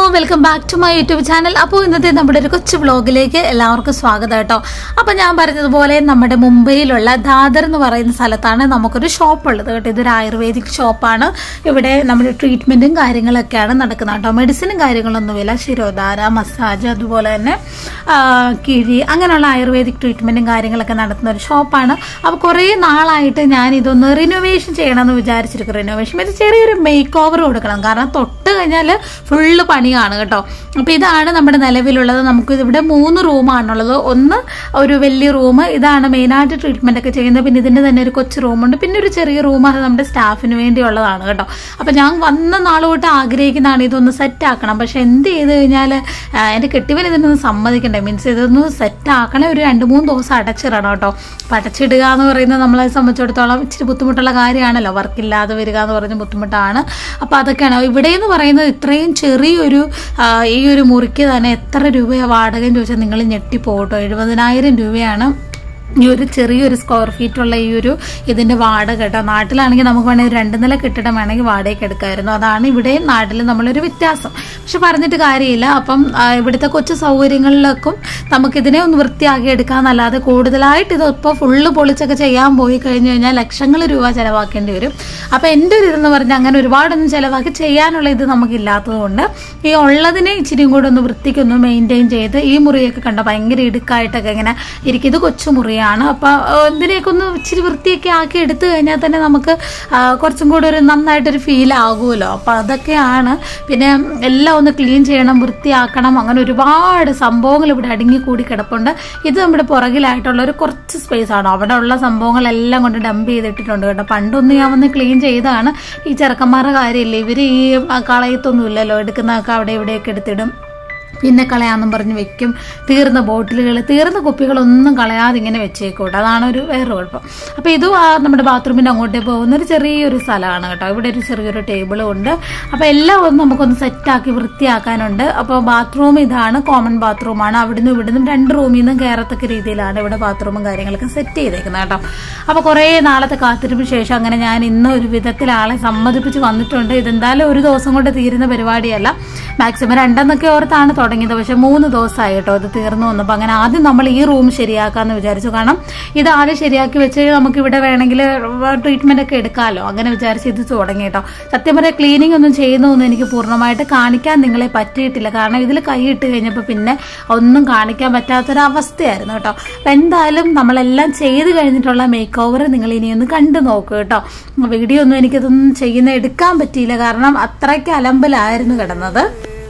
welcome back to my YouTube channel അപ്പോൾ ഇന്നത്തെ നമ്മുടെ ഒരു കൊച്ചു വ്ളോഗിലേക്ക് എല്ലാവർക്കും സ്വാഗതം കേട്ടോ അപ്പോൾ ഞാൻ പറഞ്ഞതുപോലെ നമ്മുടെ മുംബൈയിലുള്ള ദാദർ എന്ന് പറയുന്ന സ്ഥലത്താണ് നമുക്കൊരു ഷോപ്പ് ഉള്ളത് കേട്ടോ ഇതൊരു ആയുർവേദിക് ഷോപ്പാണ് ഇവിടെ നമ്മുടെ ട്രീറ്റ്മെൻറ്റും കാര്യങ്ങളൊക്കെയാണ് നടക്കുന്നത് കേട്ടോ മെഡിസിനും കാര്യങ്ങളൊന്നുമില്ല ശിരോധാര മസാജ് അതുപോലെ തന്നെ ആ, കിഴി അങ്ങനെയുള്ള ആയുർവേദിക് ട്രീറ്റ്മെൻറ്റും കാര്യങ്ങളൊക്കെ നടത്തുന്ന ഒരു ഷോപ്പാണ് അപ്പോൾ കുറേ നാളായിട്ട് ഞാൻ ഇതൊന്ന് റിനോവേഷൻ ചെയ്യണമെന്ന് വിചാരിച്ചിരിക്കും റിനോവേഷൻ മീൻസ് ചെറിയൊരു മേക്ക് ഓവർ കൊടുക്കണം കാരണം തൊട്ട് കഴിഞ്ഞാൽ ഫുള്ള് പണിയാണ് കേട്ടോ അപ്പോൾ ഇതാണ് നമ്മുടെ നിലവിലുള്ളത് നമുക്ക് ഇവിടെ മൂന്ന് റൂമാണുള്ളത് ഒന്ന് ഒരു വലിയ റൂം ഇതാണ് മെയിനായിട്ട് ട്രീറ്റ്മെൻ്റ് ഒക്കെ ചെയ്യുന്നത് പിന്നെ ഇതിൻ്റെ തന്നെ ഒരു കൊച്ചു റൂമുണ്ട് പിന്നെ ഒരു ചെറിയ റൂം അത് നമ്മുടെ സ്റ്റാഫിന് വേണ്ടിയുള്ളതാണ് കേട്ടോ അപ്പോൾ ഞാൻ വന്ന നാൾ തൊട്ട് ആഗ്രഹിക്കുന്നതാണ് ഇതൊന്ന് സെറ്റ് ആക്കണം പക്ഷെ എന്ത് ചെയ്ത് കഴിഞ്ഞാൽ എൻ്റെ കെട്ടിവൻ ഇതിനൊന്ന് സമ്മതിക്കണ്ടേ മീൻസ് ഇതൊന്ന് സെറ്റ് ആക്കണേ ഒരു രണ്ട് മൂന്ന് ദിവസം അടച്ചിടണം കേട്ടോ അപ്പം അടച്ചിടുക എന്ന് പറയുന്നത് നമ്മളെ സംബന്ധിച്ചിടത്തോളം ഇച്ചിരി ബുദ്ധിമുട്ടുള്ള കാര്യമാണല്ലോ വർക്കില്ലാതെ വരിക എന്ന് പറഞ്ഞ ബുദ്ധിമുട്ടാണ് അപ്പോൾ അതൊക്കെയാണ് ഇവിടെ എന്ന് പറയുന്നത് ഇത്രയും ചെറിയൊരു ആ, ഈ ഒരു മുറിക്ക് തന്നെ എത്ര രൂപയാണ് വാടക എന്ന് ചോദിച്ചാൽ നിങ്ങൾ ഞെട്ടിപ്പോട്ടോ എഴുപതിനായിരം രൂപയാണ് ഈ ഒരു ചെറിയൊരു സ്ക്വയർ ഫീറ്റ് ഉള്ള ഈ ഒരു ഇതിന്റെ വാടക കേട്ടോ നാട്ടിലാണെങ്കിൽ നമുക്ക് വേണമെങ്കിൽ രണ്ട് നില കെട്ടിടം വേണമെങ്കിൽ വാടകയ്ക്ക് എടുക്കാമായിരുന്നു അതാണ് ഇവിടെ നാട്ടിൽ നമ്മളൊരു വ്യത്യാസം പക്ഷെ പറഞ്ഞിട്ട് കാര്യമില്ല അപ്പം ആ, ഇവിടുത്തെ കൊച്ചു സൗകര്യങ്ങളിലേക്കും നമുക്കിതിനെ ഒന്ന് വൃത്തിയാക്കി എടുക്കാന്നല്ലാതെ കൂടുതലായിട്ട് ഇത് ഇപ്പോൾ ഫുള്ള് പൊളിച്ചൊക്കെ ചെയ്യാൻ പോയി കഴിഞ്ഞു കഴിഞ്ഞാൽ ലക്ഷങ്ങൾ രൂപ ചിലവാക്കേണ്ടി വരും അപ്പം എൻ്റെ ഒരു ഇതെന്ന് പറഞ്ഞാൽ അങ്ങനെ ഒരുപാടൊന്നും ചിലവാക്കി ചെയ്യാനുള്ള ഇത് നമുക്കില്ലാത്തത് കൊണ്ട് ഈ ഉള്ളതിനെ ഇച്ചിരിയും കൂടെ ഒന്ന് വൃത്തിക്കൊന്ന് മെയിൻറ്റെയിൻ ചെയ്ത് ഈ മുറിയൊക്കെ കണ്ട ഭയങ്കര ഇടുക്കായിട്ടൊക്കെ ഇങ്ങനെ ഇരിക്കും ഇത് കൊച്ചു മുറിയാണ് അപ്പോൾ ഇതിനെയൊക്കെ ഒന്ന് ഇച്ചിരി വൃത്തിയൊക്കെ ആക്കി എടുത്തു കഴിഞ്ഞാൽ തന്നെ നമുക്ക് ആ, കുറച്ചും കൂടെ ഒരു നന്നായിട്ടൊരു ഫീൽ ആകുമല്ലോ അപ്പോൾ അതൊക്കെയാണ് പിന്നെ എല്ലാം ഒന്ന് ക്ലീൻ ചെയ്യണം വൃത്തിയാക്കണം അങ്ങനെ ഒരുപാട് സംഭവങ്ങൾ ഇവിടെ അടുങ്ങി കൂടി കിടപ്പുണ്ട് ഇത് നമ്മുടെ പുറകിലായിട്ടുള്ള ഒരു കുറച്ച് സ്പേസ് ആണ് അവിടെ ഉള്ള സംഭവങ്ങളെല്ലാം കൊണ്ട് ഡംപ് ചെയ്തിട്ടിട്ടുണ്ട് കേട്ടോ പണ്ടൊന്ന് ഞാൻ വന്ന് ക്ലീൻ ചെയ്തതാണ് ഈ ചെറുക്കന്മാരുടെ കാര്യമില്ല ഇവർ ഈ കളയത്തൊന്നും ഇല്ലല്ലോ എടുക്കുന്നതൊക്കെ അവിടെ ഇവിടെയൊക്കെ എടുത്തിടും പിന്നെ കളയാന്നും പറഞ്ഞ് വെക്കും തീർന്ന ബോട്ടിലുകൾ തീർന്ന കുപ്പികളൊന്നും കളയാതെ ഇങ്ങനെ വെച്ചേക്കോട്ടെ അതാണ് ഒരു വേറെ കുഴപ്പം അപ്പോൾ ഇതും ആ നമ്മുടെ ബാത്റൂമിൻ്റെ അങ്ങോട്ടേ പോകുന്ന ഒരു ചെറിയൊരു സ്ഥലമാണ് കേട്ടോ ഇവിടെ ഒരു ചെറിയൊരു ടേബിളും ഉണ്ട് അപ്പോൾ എല്ലാം ഒന്ന് നമുക്കൊന്ന് സെറ്റാക്കി വൃത്തിയാക്കാനുണ്ട് അപ്പോൾ ബാത്റൂം ഇതാണ് കോമൺ ബാത്റൂമാണ് അവിടുന്ന് ഇവിടുന്ന് രണ്ട് റൂമിൽ നിന്നും കയറത്തക്ക രീതിയിലാണ് ഇവിടെ ബാത്റൂമും കാര്യങ്ങളൊക്കെ സെറ്റ് ചെയ്തേക്കുന്നത് കേട്ടോ അപ്പോൾ കുറേ നാളത്തെ കാത്തിരിപ്പിന് ശേഷം അങ്ങനെ ഞാൻ ഇന്ന് ഒരു വിധത്തിൽ ആളെ സമ്മതിപ്പിച്ച് വന്നിട്ടുണ്ട് ഇതെന്തായാലും ഒരു ദിവസം കൊണ്ട് തീരുന്ന പരിപാടിയല്ല മാക്സിമം രണ്ടെന്നൊക്കെ ഓർത്താണ് തുടങ്ങിയത് പക്ഷെ മൂന്ന് ദിവസമായി കേട്ടോ ഇത് തീർന്നു വന്നപ്പോൾ അങ്ങനെ ആദ്യം നമ്മൾ ഈ റൂം ശരിയാക്കാമെന്ന് വിചാരിച്ചു കാരണം ഇത് ആദ്യം ശരിയാക്കി വെച്ച് നമുക്ക് ഇവിടെ വേണമെങ്കിൽ ട്രീറ്റ്മെന്റ് ഒക്കെ എടുക്കാമല്ലോ അങ്ങനെ വിചാരിച്ച് ഇത് തുടങ്ങി കേട്ടോ സത്യം പറയാം ക്ലീനിങ് ഒന്നും ചെയ്യുന്നതൊന്നും എനിക്ക് പൂർണ്ണമായിട്ട് കാണിക്കാൻ നിങ്ങളെ പറ്റിയിട്ടില്ല കാരണം ഇതിൽ കൈ ഇട്ട് കഴിഞ്ഞപ്പോൾ പിന്നെ ഒന്നും കാണിക്കാൻ പറ്റാത്തൊരവസ്ഥയായിരുന്നു കേട്ടോ അപ്പം എന്തായാലും നമ്മളെല്ലാം ചെയ്ത് കഴിഞ്ഞിട്ടുള്ള മേക്ക് ഓവർ നിങ്ങൾ ഇനിയൊന്ന് കണ്ടു നോക്കൂ കേട്ടോ വീഡിയോ ഒന്നും എനിക്കിതൊന്നും ചെയ്യുന്ന എടുക്കാൻ പറ്റിയില്ല കാരണം അത്രയ്ക്ക് അലമ്പലായിരുന്നു കിടന്നത്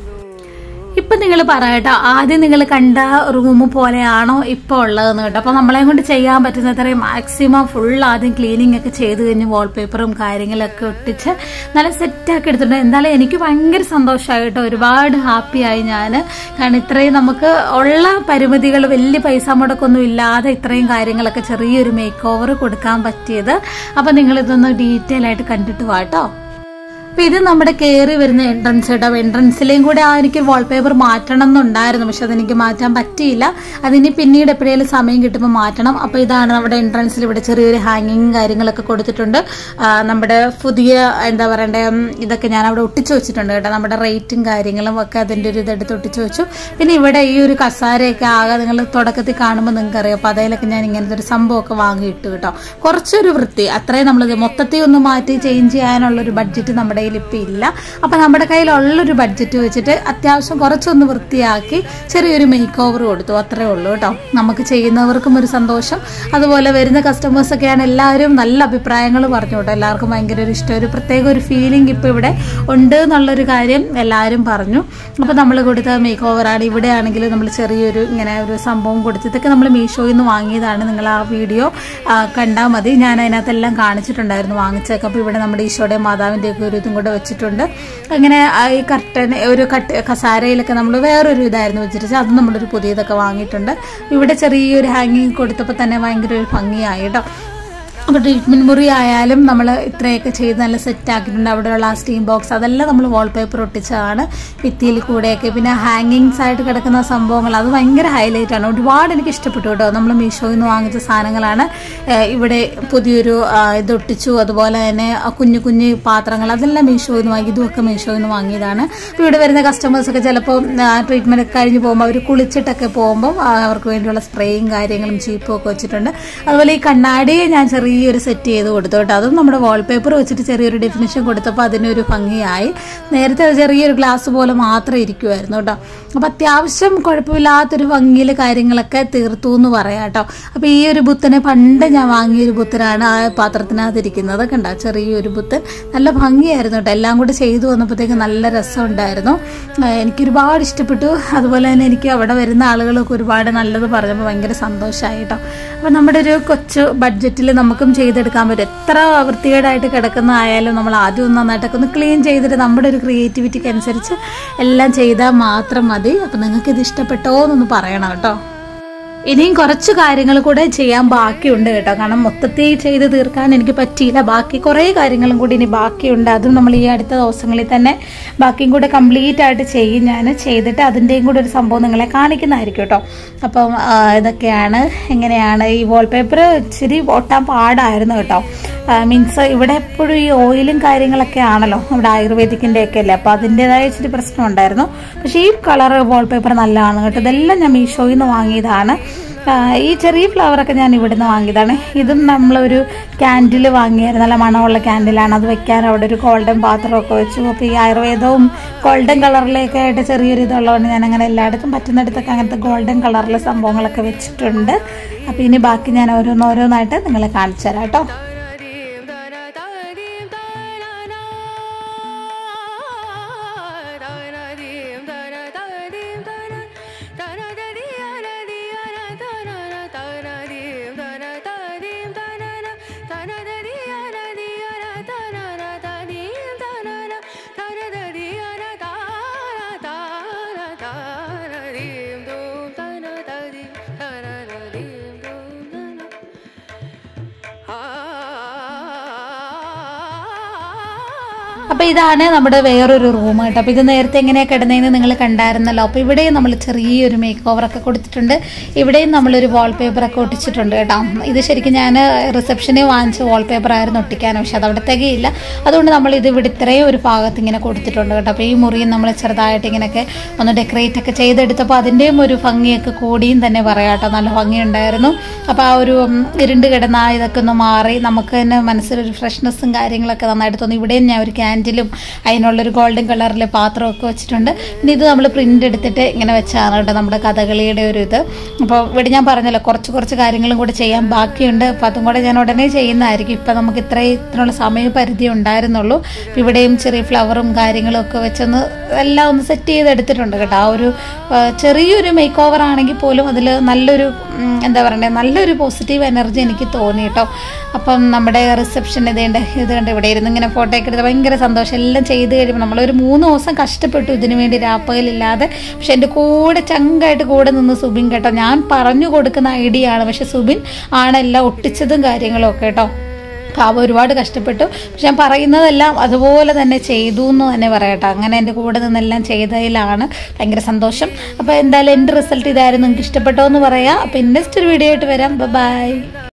ഇപ്പൊ നിങ്ങൾ പറയട്ടോ ആദ്യം നിങ്ങൾ കണ്ട റൂം പോലെയാണോ ഇപ്പൊ ഉള്ളതെന്ന് കേട്ടോ അപ്പൊ നമ്മളെ കൊണ്ട് ചെയ്യാൻ പറ്റുന്ന അത്രയും മാക്സിമം ഫുൾ ആദ്യം ക്ലീനിങ് ഒക്കെ ചെയ്ത് കഴിഞ്ഞ് വാൾപേപ്പറും കാര്യങ്ങളൊക്കെ ഒട്ടിച്ച് നല്ല സെറ്റാക്കി എടുത്തിട്ടുണ്ട് എന്തായാലും എനിക്ക് ഭയങ്കര സന്തോഷമായിട്ടോ ഒരുപാട് ഹാപ്പിയായി ഞാൻ കാരണം ഇത്രയും നമുക്ക് ഉള്ള പരിമിതികൾ വലിയ പൈസ മുടക്കൊന്നും ഇല്ലാതെ ഇത്രയും കാര്യങ്ങളൊക്കെ ചെറിയൊരു മേക്ക് ഓവർ കൊടുക്കാൻ പറ്റിയത് അപ്പൊ നിങ്ങൾ ഇതൊന്ന് ഡീറ്റെയിൽ ആയിട്ട് കണ്ടിട്ട് വാട്ടോ അപ്പൊ ഇത് നമ്മുടെ കയറി വരുന്ന എൻട്രൻസ് കേട്ടോ എൻട്രൻസിലെയും കൂടെ ആ എനിക്ക് വാൾപേപ്പർ മാറ്റണം എന്നുണ്ടായിരുന്നു പക്ഷെ അതെനിക്ക് മാറ്റാൻ പറ്റിയില്ല അതിന് പിന്നീട് എപ്പോഴേലും സമയം കിട്ടുമ്പോൾ മാറ്റണം അപ്പോൾ ഇതാണ് നമ്മുടെ എൻട്രൻസിൽ ഇവിടെ ചെറിയൊരു ഹാങ്ങിങ് കാര്യങ്ങളൊക്കെ കൊടുത്തിട്ടുണ്ട് ആ, നമ്മുടെ പുതിയ എന്താ പറയണ്ടേ ഉം, ഇതൊക്കെ ഞാൻ അവിടെ ഒട്ടിച്ചു വെച്ചിട്ടുണ്ട് കേട്ടോ നമ്മുടെ റേറ്റും കാര്യങ്ങളും ഒക്കെ അതിൻ്റെ ഒരു ഇതെടുത്ത് ഒട്ടിച്ചു വെച്ചു പിന്നെ ഇവിടെ ഈ ഒരു കസാരയൊക്കെ ആകെ നിങ്ങൾ തുടക്കത്തിൽ കാണുമ്പോൾ നിങ്ങൾക്ക് അറിയാം അപ്പോൾ അതിലൊക്കെ ഞാൻ ഇങ്ങനത്തെ ഒരു സംഭവമൊക്കെ വാങ്ങിയിട്ടു കേട്ടോ കുറച്ചൊരു വൃത്തി അത്രയും നമ്മളിത് മൊത്തത്തിൽ ഒന്ന് മാറ്റി ചേഞ്ച് ചെയ്യാനുള്ള ഒരു ബഡ്ജറ്റ് നമ്മുടെ കയ്യിൽ ഇപ്പം ഇല്ല അപ്പം നമ്മുടെ കയ്യിലുള്ളൊരു ബഡ്ജറ്റ് വെച്ചിട്ട് അത്യാവശ്യം കുറച്ചൊന്ന് വൃത്തിയാക്കി ചെറിയൊരു മേക്ക് ഓവർ കൊടുത്തു അത്രേ ഉള്ളൂ കേട്ടോ നമുക്ക് ചെയ്യുന്നവർക്കും ഒരു സന്തോഷം അതുപോലെ വരുന്ന കസ്റ്റമേഴ്സൊക്കെയാണ് എല്ലാവരും നല്ല അഭിപ്രായങ്ങൾ പറഞ്ഞു കേട്ടോ എല്ലാവർക്കും ഭയങ്കര ഒരു ഇഷ്ടം ഒരു പ്രത്യേക ഒരു ഫീലിംഗ് ഇപ്പോൾ ഇവിടെ ഉണ്ട് എന്നുള്ളൊരു കാര്യം എല്ലാവരും പറഞ്ഞു അപ്പോൾ നമ്മൾ കൊടുത്ത മേക്ക് ഓവറാണ് ഇവിടെ ആണെങ്കിൽ നമ്മൾ ചെറിയൊരു ഇങ്ങനെ ഒരു സംഭവം കൊടുത്ത് ഇതൊക്കെ നമ്മൾ മീഷോയിൽ നിന്ന് വാങ്ങിയതാണ് നിങ്ങൾ ആ വീഡിയോ കണ്ടാൽ മതി ഞാൻ അതിനകത്തെല്ലാം കാണിച്ചിട്ടുണ്ടായിരുന്നു വാങ്ങിച്ചേക്കെ അപ്പോൾ ഇവിടെ നമ്മുടെ ഈശോയുടെ മാതാവിൻ്റെയൊക്കെ ഒരു ഇതും കൂടെ വെച്ചിട്ടുണ്ട് അങ്ങനെ ആ ഈ കർട്ടൻ ഒരു കട്ട് കസാരയിലൊക്കെ നമ്മൾ വേറൊരു ഇതായിരുന്നു വെച്ചിട്ട് അത് നമ്മളൊരു പുതിയതൊക്കെ വാങ്ങിയിട്ടുണ്ട് ഇവിടെ ചെറിയൊരു ഹാങ്ങിങ് കൊടുത്തപ്പോൾ തന്നെ ഭയങ്കര ഒരു ഭംഗിയായി കേട്ടോ അപ്പോൾ ട്രീറ്റ്മെൻറ്റ് മുറി ആയാലും നമ്മൾ ഇത്രയൊക്കെ ചെയ്ത് നല്ല സെറ്റ് ആക്കിയിട്ടുണ്ട് അവിടെയുള്ള ആ സ്റ്റീം ബോക്സ് അതെല്ലാം നമ്മൾ വാൾപേപ്പർ ഒട്ടിച്ചതാണ് ഭിത്തിയിൽ കൂടെയൊക്കെ പിന്നെ ഹാങ്ങിങ്സ് ആയിട്ട് കിടക്കുന്ന സംഭവങ്ങൾ അത് ഭയങ്കര ഹൈലൈറ്റ് ആണ് ഒരുപാട് എനിക്ക് ഇഷ്ടപ്പെട്ടു കേട്ടോ നമ്മൾ മീഷോയിൽ നിന്ന് വാങ്ങിച്ച സാധനങ്ങളാണ് ഏഹ് ഇവിടെ പുതിയൊരു ആ, ഇത് ഒട്ടിച്ചു അതുപോലെ തന്നെ ആ കുഞ്ഞു കുഞ്ഞു പാത്രങ്ങൾ അതെല്ലാം മീഷോയിൽ നിന്ന് വാങ്ങി ഇതുമൊക്കെ മീഷോയിൽ നിന്ന് വാങ്ങിയതാണ് അപ്പോൾ ഇവിടെ വരുന്ന കസ്റ്റമേഴ്സൊക്കെ ചിലപ്പോൾ ട്രീറ്റ്മെൻറ്റ് ഒക്കെ കഴിഞ്ഞ് പോകുമ്പോൾ അവർ കുളിച്ചിട്ടൊക്കെ പോകുമ്പോൾ ആ, അവർക്ക് വേണ്ടിയുള്ള സ്പ്രേയും കാര്യങ്ങളും ചീപ്പും ഒക്കെ വെച്ചിട്ടുണ്ട് അതുപോലെ ഈ കണ്ണാടിയെ ഞാൻ ചെറിയൊരു സെറ്റ് ചെയ്ത് കൊടുത്തു കേട്ടോ അതും നമ്മുടെ വാൾപേപ്പർ വെച്ചിട്ട് ചെറിയൊരു ഡെഫിനിഷൻ കൊടുത്തപ്പോൾ അതിനൊരു ഭംഗിയായി നേരത്തെ അത് ചെറിയൊരു ഗ്ലാസ് പോലെ മാത്രം ഇരിക്കുമായിരുന്നു കേട്ടോ അപ്പം അത്യാവശ്യം കുഴപ്പമില്ലാത്തൊരു ഭംഗിയിൽ കാര്യങ്ങളൊക്കെ തീർത്തു എന്ന് പറയാം കേട്ടോ അപ്പോൾ ഈ ഒരു ബുത്തനെ പണ്ട് ഞാൻ വാങ്ങിയൊരു ബുത്തനാണ് ആ പാത്രത്തിനകത്ത് ഇരിക്കുന്നത് കണ്ടോ ചെറിയൊരു ബുത്തൻ നല്ല ഭംഗിയായിരുന്നു കേട്ടോ എല്ലാം കൂടെ ചെയ്തു വന്നപ്പോഴത്തേക്ക് നല്ല രസമുണ്ടായിരുന്നു ആ, എനിക്കൊരുപാട് ഇഷ്ടപ്പെട്ടു അതുപോലെ തന്നെ എനിക്ക് അവിടെ വരുന്ന ആളുകളൊക്കെ ഒരുപാട് നല്ലത് പറഞ്ഞപ്പോൾ ഭയങ്കര സന്തോഷമായി കേട്ടോ അപ്പോൾ നമ്മുടെ ഒരു കൊച്ചു ബഡ്ജറ്റിൽ നമുക്കും ചെയ്തെടുക്കാൻ പറ്റും എത്ര വൃത്തികേടായിട്ട് കിടക്കുന്ന ആയാലും നമ്മൾ ആദ്യം ഒന്ന് നന്നായിട്ടൊക്കെ ഒന്ന് ക്ലീൻ ചെയ്തിട്ട് നമ്മുടെ ഒരു ക്രിയേറ്റിവിറ്റിക്ക് അനുസരിച്ച് എല്ലാം ചെയ്താൽ മാത്രം മതി അപ്പം നിങ്ങൾക്ക് ഇത് ഇഷ്ടപ്പെട്ടോ എന്നൊന്ന് പറയണം കേട്ടോ ഇനിയും കുറച്ച് കാര്യങ്ങൾ കൂടെ ചെയ്യാൻ ബാക്കിയുണ്ട് കേട്ടോ കാരണം മൊത്തത്തിൽ ചെയ്ത് തീർക്കാൻ എനിക്ക് പറ്റിയില്ല ബാക്കി കുറേ കാര്യങ്ങളും കൂടി ഇനി ബാക്കിയുണ്ട് അതും നമ്മൾ ഈ അടുത്ത ദിവസങ്ങളിൽ തന്നെ ബാക്കിയും കൂടെ കംപ്ലീറ്റ് ആയിട്ട് ചെയ്യും ഞാൻ ചെയ്തിട്ട് അതിൻ്റെയും കൂടെ ഒരു സംഭവം നിങ്ങളെ കാണിക്കുന്നതായിരിക്കും കേട്ടോ അപ്പം ആ, ഇതൊക്കെയാണ് എങ്ങനെയാണ് ഈ വാൾപേപ്പർ ഇച്ചിരി ഒട്ടാൻ പാടായിരുന്നു കേട്ടോ മീൻസ് ഇവിടെ എപ്പോഴും ഈ ഓയിലും കാര്യങ്ങളൊക്കെ ആണല്ലോ നമ്മുടെ ആയുർവേദിക്കിൻ്റെ ഒക്കെ അല്ലേ അപ്പോൾ അതിൻ്റെതായ ഇച്ചിരി പ്രശ്നം ഉണ്ടായിരുന്നു പക്ഷേ ഈ കളർ വാൾപേപ്പർ നല്ലതാണ് കേട്ടോ ഇതെല്ലാം ഞാൻ മീഷോയിൽ നിന്ന് വാങ്ങിയതാണ് ആ, ഈ ചെറിയ ഫ്ലവറൊക്കെ ഞാൻ ഇവിടുന്ന് വാങ്ങിയതാണ് ഇതും നമ്മളൊരു ക്യാൻഡിൽ വാങ്ങിയായിരുന്നു നല്ല മണമുള്ള ക്യാൻഡിലാണ് അത് വെക്കാൻ അവിടെ ഒരു ഗോൾഡൻ പാത്രമൊക്കെ വെച്ചു അപ്പോൾ ഈ ആയുർവേദവും ഗോൾഡൻ കളറിലേക്ക് ആയിട്ട് ചെറിയൊരു ഇതുള്ളതുകൊണ്ട് ഞാൻ അങ്ങനെ എല്ലായിടത്തും പറ്റുന്നിടത്തൊക്കെ അങ്ങനത്തെ ഗോൾഡൻ കളറിലെ സംഭവങ്ങളൊക്കെ വെച്ചിട്ടുണ്ട് അപ്പോൾ ഇനി ബാക്കി ഞാൻ ഓരോന്നോരോന്നായിട്ട് നിങ്ങളെ കാണിച്ചു തരാം കേട്ടോ അപ്പോൾ ഇതാണ് നമ്മുടെ വേറൊരു റൂം കേട്ടോ അപ്പോൾ ഇത് നേരത്തെ എങ്ങനെയാണ് കിടന്നതെന്ന് നിങ്ങൾ കണ്ടായിരുന്നല്ലോ അപ്പോൾ ഇവിടെയും നമ്മൾ ചെറിയൊരു മേക്ക് ഓവറൊക്കെ കൊടുത്തിട്ടുണ്ട് ഇവിടെയും നമ്മളൊരു വാൾപേപ്പർ ഒക്കെ ഒട്ടിച്ചിട്ടുണ്ട് കേട്ടോ ഇത് ശരിക്കും ഞാൻ റിസപ്ഷനിൽ വാങ്ങിച്ച വാൾപേപ്പർ ആയിരുന്നു ഒട്ടിക്കാൻ പക്ഷെ അത് അവിടെ തികയില്ല അതുകൊണ്ട് നമ്മൾ ഇത് ഇവിടെ ഇത്രയും ഒരു ഭാഗത്ത് ഇങ്ങനെ കൊടുത്തിട്ടുണ്ട് കേട്ടോ അപ്പോൾ ഈ മുറിയും നമ്മൾ ചെറുതായിട്ട് ഇങ്ങനെയൊക്കെ ഒന്ന് ഡെക്കറേറ്റ് ഒക്കെ ചെയ്തെടുത്തപ്പോൾ അതിൻ്റെയും ഒരു ഭംഗിയൊക്കെ കൂടിയും തന്നെ പറയാം കേട്ടോ നല്ല ഭംഗിയുണ്ടായിരുന്നു അപ്പോൾ ആ ഒരു ഉം, ഇരുണ്ട് കിടന്ന ആ ഇതൊക്കെ ഒന്ന് മാറി നമുക്ക് തന്നെ മനസ്സിലൊരു ഫ്രഷ്നെസ്സും കാര്യങ്ങളൊക്കെ നന്നായിട്ട് തോന്നി ഇവിടെയും ഞാൻ ഒരു ക്യാൻഡിലും അതിനുള്ളൊരു ഗോൾഡൻ കളറിലെ പാത്രമൊക്കെ വെച്ചിട്ടുണ്ട് ഇനി ഇത് നമ്മൾ പ്രിൻ്റ് എടുത്തിട്ട് ഇങ്ങനെ വെച്ചാണ് കേട്ടോ നമ്മുടെ കഥകളിയുടെ ഒരു ഇത് അപ്പോൾ ഇവിടെ ഞാൻ പറഞ്ഞല്ലോ കുറച്ച് കുറച്ച് കാര്യങ്ങളും കൂടെ ചെയ്യാൻ ബാക്കിയുണ്ട് അപ്പോൾ അതും കൂടെ ഞാൻ ഉടനെ ചെയ്യുന്നതായിരിക്കും ഇപ്പം നമുക്ക് ഇത്രയും ഇതിനുള്ള സമയപരിധി ഉണ്ടായിരുന്നുള്ളൂ അപ്പോൾ ഇവിടെയും ചെറിയ ഫ്ലവറും കാര്യങ്ങളും ഒക്കെ വെച്ചൊന്ന് എല്ലാം ഒന്ന് സെറ്റ് ചെയ്തെടുത്തിട്ടുണ്ട് കേട്ടോ ആ ഒരു ആ, ചെറിയൊരു മേക്ക് ഓവർ ആണെങ്കിൽ പോലും അതിൽ നല്ലൊരു ഉം, എന്താ പറയണ്ടേ നല്ലൊരു പോസിറ്റീവ് എനർജി എനിക്ക് തോന്നി കേട്ടോ അപ്പം നമ്മുടെ റിസപ്ഷൻ ഇതേണ്ട ഇത് കണ്ട് ഇവിടെ ഇരുന്ന് ഇങ്ങനെ ഫോട്ടോ ഒക്കെ എടുത്ത് ഭയങ്കര സന്തോഷം എല്ലാം ചെയ്ത് കഴിയുമ്പോൾ നമ്മളൊരു മൂന്ന് ദിവസം കഷ്ടപ്പെട്ടു ഇതിനു വേണ്ടി രാപ്പകലില്ലാതെ പക്ഷെ എൻ്റെ കൂടെ ചങ്കായിട്ട് കൂടെ നിന്ന് സുബിൻ കേട്ടോ ഞാൻ പറഞ്ഞു കൊടുക്കുന്ന ഐഡിയ ആണ് പക്ഷെ സുബിൻ ആണ് എല്ലാം ഒട്ടിച്ചതും കാര്യങ്ങളും ഒക്കെ കേട്ടോ പാവ ഒരുപാട് കഷ്ടപ്പെട്ടു പക്ഷെ ഞാൻ പറയുന്നതെല്ലാം അതുപോലെ തന്നെ ചെയ്തു എന്ന് തന്നെ പറയട്ടോ അങ്ങനെ എൻ്റെ കൂടെ നിന്നെല്ലാം ചെയ്തതിലാണ് ഭയങ്കര സന്തോഷം അപ്പോൾ എന്തായാലും എൻ്റെ റിസൾട്ട് ഇതായിരുന്നു നിങ്ങൾക്ക് ഇഷ്ടപ്പെട്ടോ എന്ന് പറയാം അപ്പോൾ നെക്സ്റ്റ് ഒരു വീഡിയോ ആയിട്ട് വരാം ബൈ